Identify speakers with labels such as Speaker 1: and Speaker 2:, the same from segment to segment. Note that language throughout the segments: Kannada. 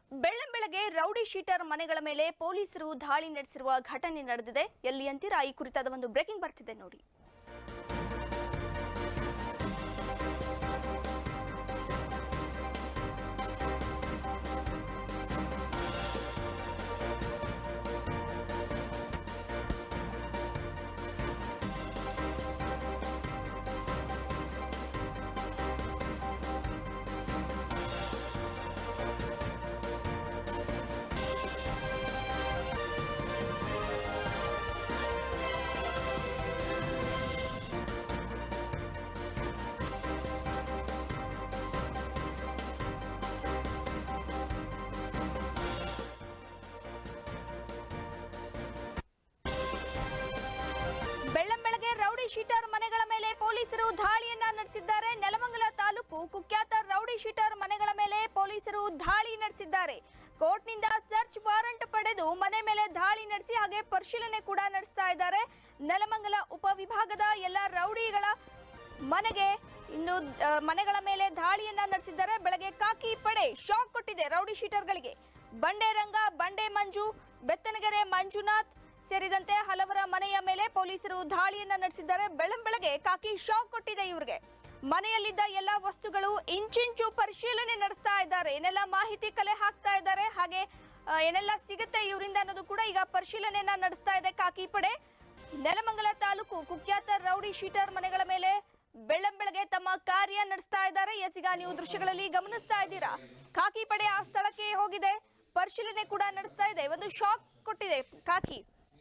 Speaker 1: ಬೆಳ್ಳಂಬೆಳಗ್ಗೆ ರೌಡಿ ಶೀಟರ್ ಮನೆಗಳ ಮೇಲೆ ಪೊಲೀಸರು ದಾಳಿ ನಡೆಸಿರುವ ಘಟನೆ ನಡೆದಿದೆ ಎಲ್ಲಿ ಅಂತೀರಾ ಈ ಕುರಿತಾದ ಒಂದು ಬ್ರೇಕಿಂಗ್ ಬರ್ತಿದೆ ನೋಡಿ ಬೆಳ್ಳಂಬೆಳಗ್ಗೆ ರೌಡಿ ಶೀಟರ್ ಮನೆಗಳ ಮೇಲೆ ಪೊಲೀಸರು ದಾಳಿಯನ್ನ ನಡೆಸಿದ್ದಾರೆ ನೆಲಮಂಗಲ ತಾಲೂಕು ಕುಖ್ಯಾತ ರೌಡಿ ಶೀಟರ್ ಮನೆಗಳ ಮೇಲೆ ಪೊಲೀಸರು ದಾಳಿ ನಡೆಸಿದ್ದಾರೆ ಕೋರ್ಟ್ನಿಂದ ಸರ್ಚ್ ವಾರಂಟ್ ಪಡೆದು ಮನೆ ಮೇಲೆ ದಾಳಿ ನಡೆಸಿ ಹಾಗೆ ಪರಿಶೀಲನೆ ಕೂಡ ನಡೆಸ್ತಾ ಇದ್ದಾರೆ ನೆಲಮಂಗಲ ಉಪವಿಭಾಗದ ಎಲ್ಲ ರೌಡಿಗಳ ಮನೆಗೆ ಇನ್ನು ಆ, ಮನೆಗಳ ಮೇಲೆ ದಾಳಿಯನ್ನ ನಡೆಸಿದ್ದಾರೆ ಬೆಳಗ್ಗೆ ಕಾಕಿ ಪಡೆ ಶಾಕ್ ಕೊಟ್ಟಿದೆ ರೌಡಿ ಶೀಟರ್ಗಳಿಗೆ ಬಂಡೆ ರಂಗ ಬಂಡೆ ಮಂಜು ಬೆತ್ತನಗೆರೆ ಮಂಜುನಾಥ್ ಸೇರಿದಂತೆ ಹಲವರ ಮನೆಯ ಮೇಲೆ ಪೊಲೀಸರು ದಾಳಿಯನ್ನ ನಡೆಸಿದ್ದಾರೆ ಬೆಳಂಬೆಳಗ್ಗೆ ಕಾಕಿ ಶಾಕ್ ಕೊಟ್ಟಿದೆ ಇವ್ರಿಗೆ ಮನೆಯಲ್ಲಿದ್ದ ಎಲ್ಲ ವಸ್ತುಗಳು ಇಂಚಿಂಚು ಪರಿಶೀಲನೆ ನಡೆಸ್ತಾ ಇದ್ದಾರೆ ಏನೆಲ್ಲ ಮಾಹಿತಿ ಕಲೆ ಹಾಕ್ತಾ ಇದ್ದಾರೆ ಹಾಗೆ ಆ, ಏನೆಲ್ಲ ಸಿಗುತ್ತೆ ಇವರಿಂದ ಅನ್ನೋದು ಕೂಡ ಈಗ ಪರಿಶೀಲನೆಯನ್ನ ನಡೆಸ್ತಾ ಇದೆ ಕಾಕಿ ಪಡೆ ನೆಲಮಂಗಲ ತಾಲೂಕು ಕುಖ್ಯಾತ ರೌಡಿ ಶೀಟರ್ ಮನೆಗಳ ಮೇಲೆ ಬೆಳ್ಳಂಬೆಳಗ್ಗೆ ತಮ್ಮ ಕಾರ್ಯ ನಡೆಸ್ತಾ ಇದ್ದಾರೆ ಎಸ್ ಈಗ ನೀವು ದೃಶ್ಯಗಳಲ್ಲಿ ಗಮನಿಸ್ತಾ ಇದ್ದೀರಾ ಕಾಕಿ ಪಡೆ ಆ ಸ್ಥಳಕ್ಕೆ ಹೋಗಿದೆ ಪರಿಶೀಲನೆ ಕೂಡ ನಡೆಸ್ತಾ ಇದೆ ಒಂದು ಶಾಕ್ ಕೊಟ್ಟಿದೆ ಕಾಕಿ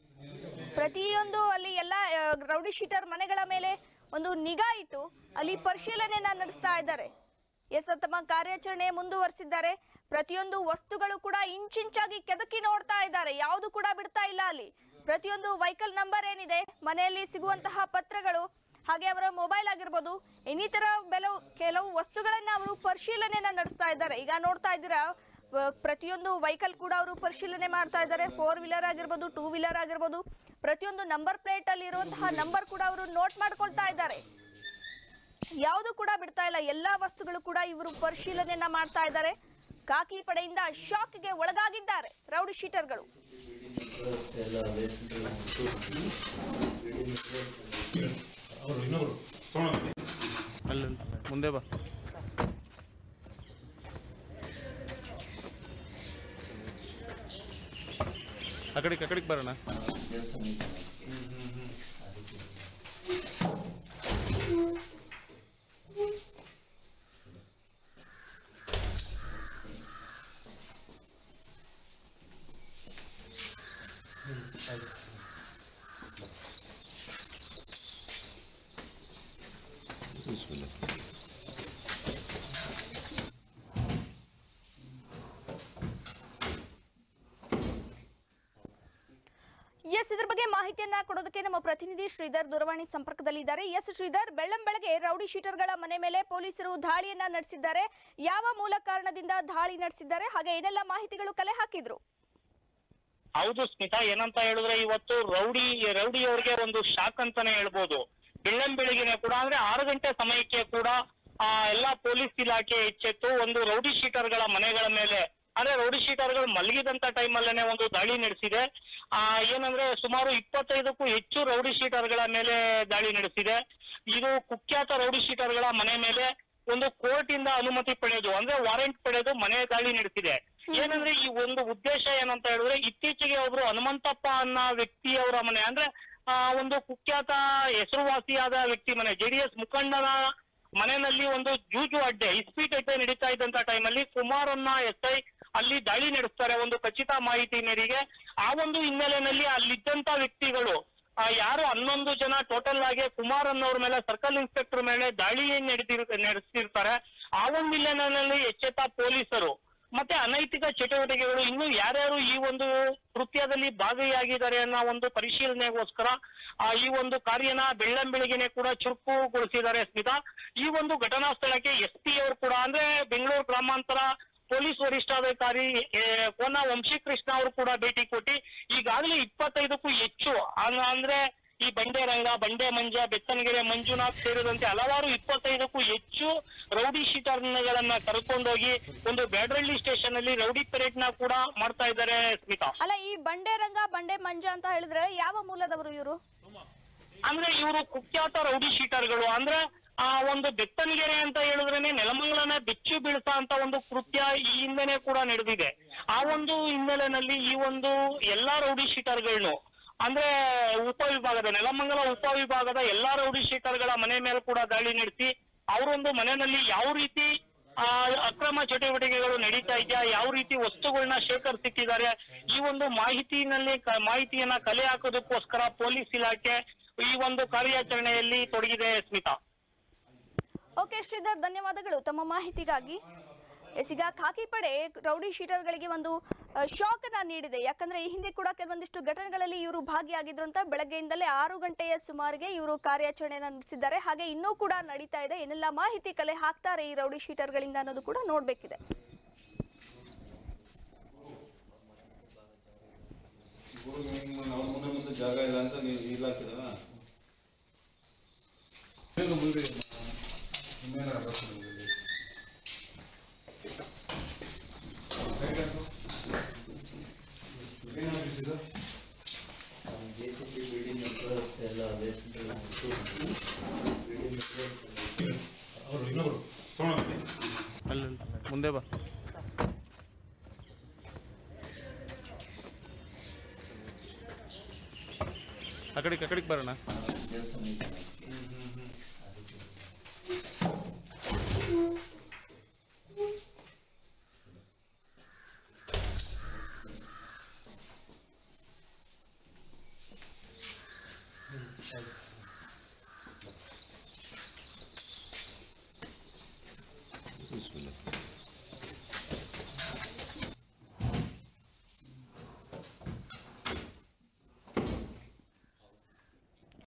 Speaker 1: ಪ್ರತಿಯೊಂದು ಅಲ್ಲಿ ಎಲ್ಲ ಆ, ರೌಡಿ ಶೀಟರ್ ಮನೆಗಳ ಮೇಲೆ ಒಂದು ನಿಗಾ ಇಟ್ಟು ಅಲ್ಲಿ ಪರಿಶೀಲನೆಯನ್ನ ನಡೆಸ್ತಾ ಇದ್ದಾರೆ ಎಸ್ ತಮ್ಮ ಕಾರ್ಯಾಚರಣೆ ಮುಂದುವರಿಸಿದ್ದಾರೆ ಪ್ರತಿಯೊಂದು ವಸ್ತುಗಳು ಕೂಡ ಇಂಚಿಂಚಾಗಿ ಕೆದಕಿ ನೋಡ್ತಾ ಇದ್ದಾರೆ ಯಾವುದು ಕೂಡ ಬಿಡ್ತಾ ಇಲ್ಲ ಅಲ್ಲಿ ಪ್ರತಿಯೊಂದು ವೆಹಿಕಲ್ ನಂಬರ್ ಏನಿದೆ ಮನೆಯಲ್ಲಿ ಸಿಗುವಂತಹ ಪತ್ರಗಳು ಹಾಗೆ ಅವರ ಮೊಬೈಲ್ ಆಗಿರ್ಬೋದು ಇನ್ನಿತರ ಕೆಲವು ಕೆಲವು ವಸ್ತುಗಳನ್ನ ಅವರು ಪರಿಶೀಲನೆಯನ್ನ ನಡೆಸ್ತಾ ಇದ್ದಾರೆ ಈಗ ನೋಡ್ತಾ ಇದ್ದೀರಾ ವ- ಪ್ರತಿಯೊಂದು ವೆಹಿಕಲ್ ಕೂಡ ಅವರು ಪರಿಶೀಲನೆ ಮಾಡ್ತಾ ಇದ್ದಾರೆ ಫೋರ್ ವೀಲರ್ ಆಗಿರ್ಬೋದು ಟೂ ವೀಲರ್ ಆಗಿರ್ಬೋದು ಪ್ರತಿಯೊಂದು ನಂಬರ್ ಪ್ಲೇಟ್ ಅಲ್ಲಿ ಇರುವಂತಹ ನಂಬರ್ ಕೂಡ ಅವರು ನೋಟ್ ಮಾಡ್ಕೊಳ್ತಾ ಇದ್ದಾರೆ ಯಾವುದು ಕೂಡ ಬಿಡ್ತಾ ಇಲ್ಲ ಎಲ್ಲಾ ವಸ್ತುಗಳು ಕೂಡ ಇವರು ಪರಿಶೀಲನೆಯನ್ನ ಮಾಡ್ತಾ ಇದ್ದಾರೆ ಕಾಕಿ ಪಡೆಯಿಂದ ಶಾಕ್ಗೆ ಒಳಗಾಗಿದ್ದಾರೆ ರೌಡಿ ಶೀಟರ್ಗಳು
Speaker 2: ಅವರು ಇನ್ನೊಬ್ರು ತೊಗೊಂಡು
Speaker 3: ಅಲ್ಲಿ ಮುಂದೆ ಬಾ ಆ ಕಡೆಗೆ ಆ ಕಡೆಗೆ ಬರೋಣ
Speaker 1: ಎಸ್ ಇದ್ರ ಬಗ್ಗೆ ಮಾಹಿತಿಯನ್ನ ಕೊಡೋದಕ್ಕೆ ನಮ್ಮ ಪ್ರತಿನಿಧಿ ಶ್ರೀಧರ್ ದೂರವಾಣಿ ಸಂಪರ್ಕದಲ್ಲಿದ್ದಾರೆ ಎಸ್ ಶ್ರೀಧರ್ ಬೆಳ್ಳಂಬೆಳಗ್ಗೆ ರೌಡಿ ಶೀಟರ್ಗಳ ಮನೆ ಮೇಲೆ ಪೊಲೀಸರು ದಾಳಿಯನ್ನ ನಡೆಸಿದ್ದಾರೆ ಯಾವ ಮೂಲ ಕಾರಣದಿಂದ ದಾಳಿ ನಡೆಸಿದ್ದಾರೆ ಹಾಗೆ ಏನೆಲ್ಲ ಮಾಹಿತಿಗಳು ಕಲೆ ಹಾಕಿದ್ರು
Speaker 4: ಹೌದು ಸ್ಮಿತಾ ಏನಂತ ಹೇಳಿದ್ರೆ ಇವತ್ತು ರೌಡಿ ರೌಡಿ ಅವರಿಗೆ ಒಂದು ಶಾಕ್ ಅಂತಾನೆ ಹೇಳ್ಬೋದು ಬೆಳ್ಳಂ ಬೆಳಗಿನ ಕೂಡ ಅಂದ್ರೆ ಆರು ಗಂಟೆ ಸಮಯಕ್ಕೆ ಕೂಡ ಆ ಎಲ್ಲಾ ಪೊಲೀಸ್ ಇಲಾಖೆ ಎಚ್ಚೆತ್ತು ಒಂದು ರೌಡಿ ಶೀಟರ್ಗಳ ಮನೆಗಳ ಮೇಲೆ ಅಂದ್ರೆ ರೌಡಿ ಶೀಟರ್ಗಳು ಮಲಗಿದಂತ ಟೈಮ್ ಅಲ್ಲೇನೆ ಒಂದು ದಾಳಿ ನಡೆಸಿದೆ ಆ ಏನಂದ್ರೆ ಸುಮಾರು ಇಪ್ಪತ್ತೈದಕ್ಕೂ ಹೆಚ್ಚು ರೌಡಿ ಶೀಟರ್ಗಳ ಮೇಲೆ ದಾಳಿ ನಡೆಸಿದೆ ಇದು ಕುಖ್ಯಾತ ರೌಡಿ ಶೀಟರ್ಗಳ ಮನೆ ಮೇಲೆ ಒಂದು ಕೋರ್ಟ್ ಇಂದ ಅನುಮತಿ ಪಡೆದು ಅಂದ್ರೆ ವಾರೆಂಟ್ ಪಡೆದು ಮನೆ ದಾಳಿ ನಡೆಸಿದೆ ಏನಂದ್ರೆ ಈ ಒಂದು ಉದ್ದೇಶ ಏನಂತ ಹೇಳಿದ್ರೆ ಇತ್ತೀಚೆಗೆ ಒಬ್ರು ಹನುಮಂತಪ್ಪ ಅನ್ನೋ ವ್ಯಕ್ತಿಯವರ ಮನೆ ಅಂದ್ರೆ ಆ ಒಂದು ಕುಖ್ಯಾತ ಹೆಸರುವಾಸಿಯಾದ ವ್ಯಕ್ತಿ ಮನೆ ಜೆಡಿಎಸ್ ಮುಖಂಡನ ಮನೆಯಲ್ಲಿ ಒಂದು ಜೂಜು ಅಡ್ಡೆ ಇಸ್ಪೀಟ್ ಅಡ್ಡೆ ನಡೀತಾ ಇದ್ದಂತ ಟೈಮಲ್ಲಿ ಕುಮಾರ್ ಅನ್ನ ಎಸ್ ಐ ಅಲ್ಲಿ ದಾಳಿ ನಡೆಸ್ತಾರೆ ಒಂದು ಖಚಿತ ಮಾಹಿತಿ ಮೇರೆಗೆ ಆ ಒಂದು ಹಿನ್ನೆಲೆಯಲ್ಲಿ ಅಲ್ಲಿದ್ದಂತ ವ್ಯಕ್ತಿಗಳು ಆ ಯಾರು ಹನ್ನೊಂದು ಜನ ಟೋಟಲ್ ಆಗಿ ಕುಮಾರ್ ಅನ್ನೋರ್ ಮೇಲೆ ಸರ್ಕಲ್ ಇನ್ಸ್ಪೆಕ್ಟರ್ ಮೇಲೆ ದಾಳಿ ನಡೆದಿರ್ ನಡೆಸ್ತಿರ್ತಾರೆ ಆ ಒಂದು ಹಿನ್ನೆಲೆಯಲ್ಲಿ ಎಚ್ಚೆತ್ತ ಪೊಲೀಸರು ಮತ್ತೆ ಅನೈತಿಕ ಚಟುವಟಿಕೆಗಳು ಇನ್ನು ಯಾರ್ಯಾರು ಈ ಒಂದು ಕೃತ್ಯದಲ್ಲಿ ಭಾಗಿಯಾಗಿದ್ದಾರೆ ಅನ್ನೋ ಒಂದು ಪರಿಶೀಲನೆಗೋಸ್ಕರ ಆ ಈ ಒಂದು ಕಾರ್ಯನ ಬೆಳ್ಳಂಬೆಳಗಿನೇ ಕೂಡ ಚುರುಕುಗೊಳಿಸಿದ್ದಾರೆ ಸ್ಮಿತಾ ಈ ಒಂದು ಘಟನಾ ಸ್ಥಳಕ್ಕೆ ಎಸ್ ಪಿ ಅವರು ಕೂಡ ಅಂದ್ರೆ ಬೆಂಗಳೂರು ಗ್ರಾಮಾಂತರ ಪೊಲೀಸ್ ವರಿಷ್ಠಾಧಿಕಾರಿ ಏ, ಕೋನ ವಂಶೀಕೃಷ್ಣ ಅವರು ಕೂಡ ಭೇಟಿ ಕೊಟ್ಟು ಈಗಾಗಲೇ ಇಪ್ಪತ್ತೈದಕ್ಕೂ ಹೆಚ್ಚು ಅನ್- ಅಂದ್ರೆ ಈ ಬಂಡೆ ರಂಗ ಬಂಡೆ ಮಂಜ ಬೆತ್ತನಗೆರೆ ಮಂಜುನಾಥ್ ಸೇರಿದಂತೆ ಹಲವಾರು ಇಪ್ಪತ್ತೈದಕ್ಕೂ ಹೆಚ್ಚು ರೌಡಿ ಶೀಟರ್ಗಳನ್ನ ಕರ್ಕೊಂಡೋಗಿ ಒಂದು ಬ್ಯಾಡ್ರಳ್ಳಿ ಸ್ಟೇಷನ್ ಅಲ್ಲಿ ರೌಡಿ ಪೆರೇಡ್ ನ ಕೂಡ ಮಾಡ್ತಾ ಇದ್ದಾರೆ ಸ್ಮಿತಾ
Speaker 1: ಅಲ್ಲ ಈ ಬಂಡೆ ರಂಗ ಬಂಡೆ ಮಂಜ ಅಂತ ಹೇಳಿದ್ರೆ ಯಾವ ಮೂಲದವರು ಇವರು
Speaker 4: ಅಂದ್ರೆ ಇವರು ಕುಖ್ಯಾತ ರೌಡಿ ಶೀಟರ್ಗಳು ಅಂದ್ರೆ ಆ ಒಂದು ಬೆತ್ತನಗೆರೆ ಅಂತ ಹೇಳಿದ್ರೇನೆ ನೆಲಮಂಗಲನ ಬೆಚ್ಚು ಬೀಳ್ತಾ ಅಂತ ಒಂದು ಕೃತ್ಯ ಈ ಹಿಂದೆನೆ ಕೂಡ ನಡೆದಿದೆ ಆ ಒಂದು ಹಿನ್ನೆಲೆಯಲ್ಲಿ ಈ ಒಂದು ಎಲ್ಲಾ ರೌಡಿ ಶೀಟರ್ಗಳನ್ನು ಅಂದ್ರೆ ಉಪವಿಭಾಗದ ನೆಲಮಂಗಲ ಉಪವಿಭಾಗದ ಎಲ್ಲಾ ರೌಡಿ ಶೀಟರ್ಗಳ ಮನೆ ಮೇಲೆ ಕೂಡ ದಾಳಿ ನಡೆಸಿ ಅವರೊಂದು ಮನೆಯಲ್ಲಿ ಯಾವ ರೀತಿ ಆ ಅಕ್ರಮ ಚಟುವಟಿಕೆಗಳು ನಡೀತಾ ಇದೆಯಾ ಯಾವ ರೀತಿ ವಸ್ತುಗಳನ್ನ ಶೇಖರಿಸಿಟ್ಟಿದ್ದಾರೆ ಈ ಒಂದು ಮಾಹಿತಿನಲ್ಲಿ ಕ- ಮಾಹಿತಿಯನ್ನ ಕಲೆ ಹಾಕೋದಕ್ಕೋಸ್ಕರ ಪೊಲೀಸ್ ಇಲಾಖೆ ಈ ಒಂದು ಕಾರ್ಯಾಚರಣೆಯಲ್ಲಿ ತೊಡಗಿದೆ ಸ್ಮಿತಾ
Speaker 1: ಓಕೆ ಶ್ರೀಧರ್ ಧನ್ಯವಾದಗಳು ತಮ್ಮ ಮಾಹಿತಿಗಾಗಿ ಎಸ್, ಈಗ ಖಾಕಿ ಪಡೆ ರೌಡಿ ಶೀಟರ್ಗಳಿಗೆ ಒಂದು ಶಾಕ್ ಅನ್ನ ನೀಡಿದೆ ಯಾಕಂದ್ರೆ ಈ ಹಿಂದೆ ಕೂಡ ಕೆಲವೊಂದಿಷ್ಟು ಘಟನೆಗಳಲ್ಲಿ ಇವರು ಭಾಗಿಯಾಗಿದ್ರು ಅಂತ ಬೆಳಗ್ಗೆಯಿಂದಲೇ ಆರು ಗಂಟೆಯ ಸುಮಾರಿಗೆ ಇವರು ಕಾರ್ಯಾಚರಣೆಯನ್ನ ನಡೆಸಿದ್ದಾರೆ ಹಾಗೆ ಇನ್ನೂ ಕೂಡ ನಡೀತಾ ಇದೆ ಏನೆಲ್ಲ ಮಾಹಿತಿ ಕಲೆ ಹಾಕ್ತಾರೆ ಈ ರೌಡಿ ಶೀಟರ್ಗಳಿಂದ ಅನ್ನೋದು ಕೂಡ ನೋಡ್ಬೇಕಿದೆ
Speaker 5: ಅವ್ರ ಮುಂದೆ ಮುಂದೆ ಜಾಗ ಇಲ್ಲ ಅಂತ ನೀವು ಇಲ್ಲ ಹಾಕಿದ
Speaker 2: ಮುಂದೆ ಇನ್ನೇನು ಅಡ್ರೆಸ್ ನಿಮಗೆ ಏನಾಗಿದ್ದು
Speaker 6: ಜೆಸಿಬಿ ಬಿಲ್ಡಿಂಗ್ ಮೆಟೀರಿಯಲ್ಸ್ ಎಲ್ಲ ವೇಸ್ಟ್ ಬಿಲ್ಡಿಂಗ್ ಮೆಟೀರಿಯಲ್ಸ್
Speaker 2: ಅವರು ಇನ್ನೊಬ್ರು ತಗೊಂಡು
Speaker 3: ಅಲ್ಲಿ ಮುಂದೆ ಬಾ ಆ ಕಡೆಗೆ ಆ ಕಡೆಗೆ ಬರೋಣ
Speaker 6: ದೇವಸ್ಥಾನ ಇದೆ